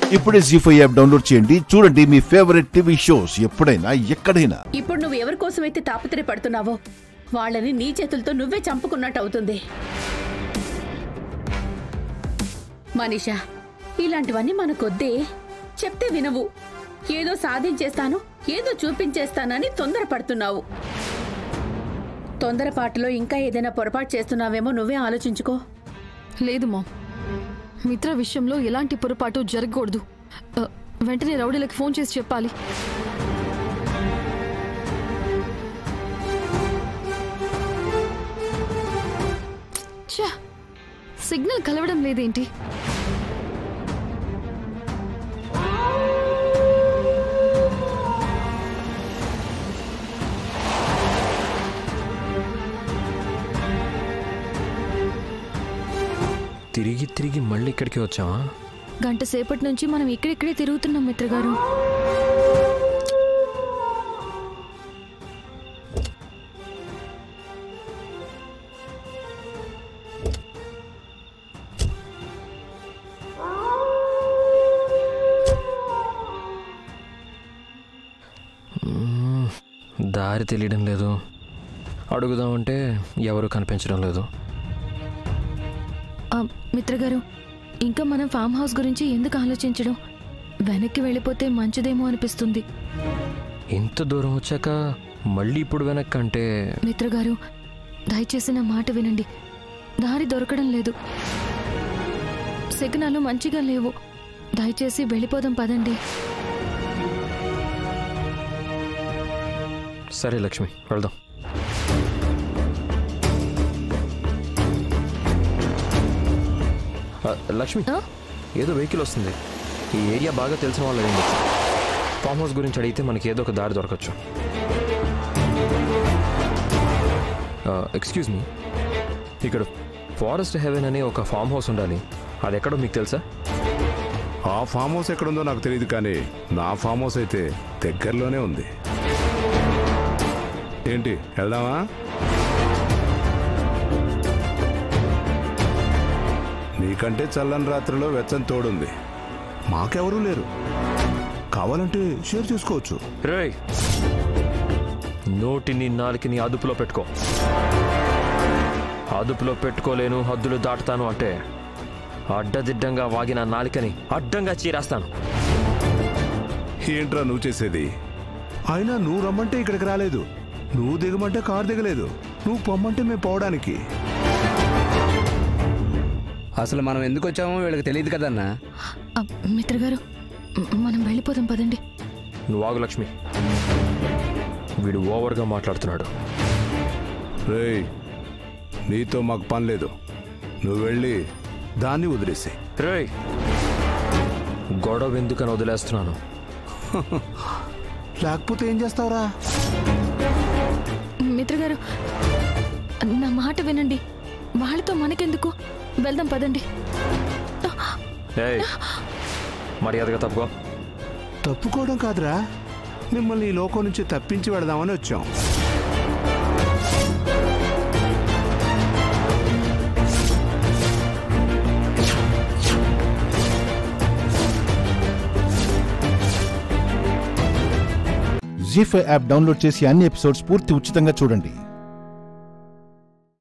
ఇప్పుడే G five app download చేయండి చూడండి మీ ఫేవరెట్ టీవీ షోస్ ఎప్పుడైనా ఎక్కడైనా ఇప్పుడు నువ్వు ఎవరి కోసమైతే తాపత్రయపడుతున్నావో వాళ్ళని నీ చేతులతో నువ్వే చంపుకున్నట్టు అవుతుంది మనీషా ఇలాంటివన్నీ మనకొద్దే చెప్తే వినవు ఏదో సాధించేస్తాను ఏదో చూపించేస్తానని తొందరపడుతున్నావు తొందరపాటులో ఇంకా ఏదైనా పొరపాటు చేస్తున్నావేమో నువ్వే ఆలోచించుకో లేదు మా మిత్ర విషయంలో ఎలాంటి పొరపాటు జరగకూడదు ఆ, వెంటనే రౌడీలకు ఫోన్ చేసి చెప్పాలి ఛ! సిగ్నల్ కలవడం లేదేంటి తిరిగి తిరిగి మళ్ళీ ఇక్కడికి వచ్చావా గంట సేపటి నుంచి మనం ఇక్కడిక్కడే తిరుగుతున్నాం మిత్ర గారు దారి తెలియడం లేదు అడుగుదామంటే ఎవరు కనిపించడం లేదు ఆ, మిత్ర గారు ఇంకా మనం ఫామ్ హౌస్ గురించి ఎందుకు ఆలోచించడం వెనక్కి వెళ్ళిపోతే మంచిదేమో అనిపిస్తుంది ఇంత దూరం వచ్చాక మళ్ళీ ఇప్పుడు వెనక్కి అంటే మిత్ర గారు దయచేసి నా మాట వినండి దారి దొరకడం లేదు సిగ్నల్ మంచిగా లేవు దయచేసి వెళ్ళిపోదాం పదండి సరే లక్ష్మి వెళ్దాం ఆ, లక్ష్మి ఆ? ఏదో వెహికల్ వస్తుంది ఈ ఏరియా బాగా తెలిసిన వాళ్ళు అయింది ఫామ్ హౌస్ గురించి అడిగితే మనకి ఏదో ఒక దారి దొరకచ్చు ఎక్స్క్యూజ్ మీ ఇక్కడ ఫారెస్ట్ హెవెన్ అనే ఒక ఫామ్ హౌస్ ఉండాలి అది ఎక్కడో మీకు తెలుసా ఆ ఫామ్ హౌస్ ఎక్కడుందో నాకు తెలియదు కానీ నా ఫామ్ హౌస్ అయితే దగ్గరలోనే ఉంది ఏంటి వెళ్దామా నీకంటే చల్లని రాత్రిలో వెచ్చని తోడుంది మాకెవరూ లేరు కావాలంటే షేర్ చేసుకోవచ్చు రేయ్ నోటిని నాలుకని అదుపులో పెట్టుకో అదుపులో పెట్టుకోలేను హద్దులు దాటుతాను అంటే అడ్డదిడ్డంగా వాగిన నాలికని అడ్డంగా చీరేస్తాను ఏంట్రా నువ్వు చేసేది అయినా నువ్వు రమ్మంటే ఇక్కడికి రాలేదు నువ్వు దిగమంటే కారు దిగలేదు నువ్వు పొమ్మంటే మేము పోవడానికి అసలు మనం ఎందుకు వచ్చామో వీళ్ళకి తెలియదు కదన్నా ఆ, మిత్ర గారు మ్- మనం వెళ్ళిపోదాం పదండి నువ్వు ఆగు లక్ష్మి వీడు ఓవర్గా మాట్లాడుతున్నాడు రేయ్ నీతో మాకు పని లేదు నువ్వు వెళ్ళి దాన్ని వదిలేసి రేయ్ గొడవ ఎందుకని వదిలేస్తున్నాను లేకపోతే ఏం చేస్తావురా మిత్ర గారు నా మాట వినండి వాళ్ళతో మనకెందుకు వెళ్దాం పదండి ఏయ్ మర్యాదగా తప్పుకో తప్పుకోవడం కాదురా మిమ్మల్ని ఈ లోకం నుంచి తప్పించి వెళదామని వచ్చాం జీ ఫైవ్ యాప్ డౌన్లోడ్ చేసి అన్ని ఎపిసోడ్స్ పూర్తి ఉచితంగా చూడండి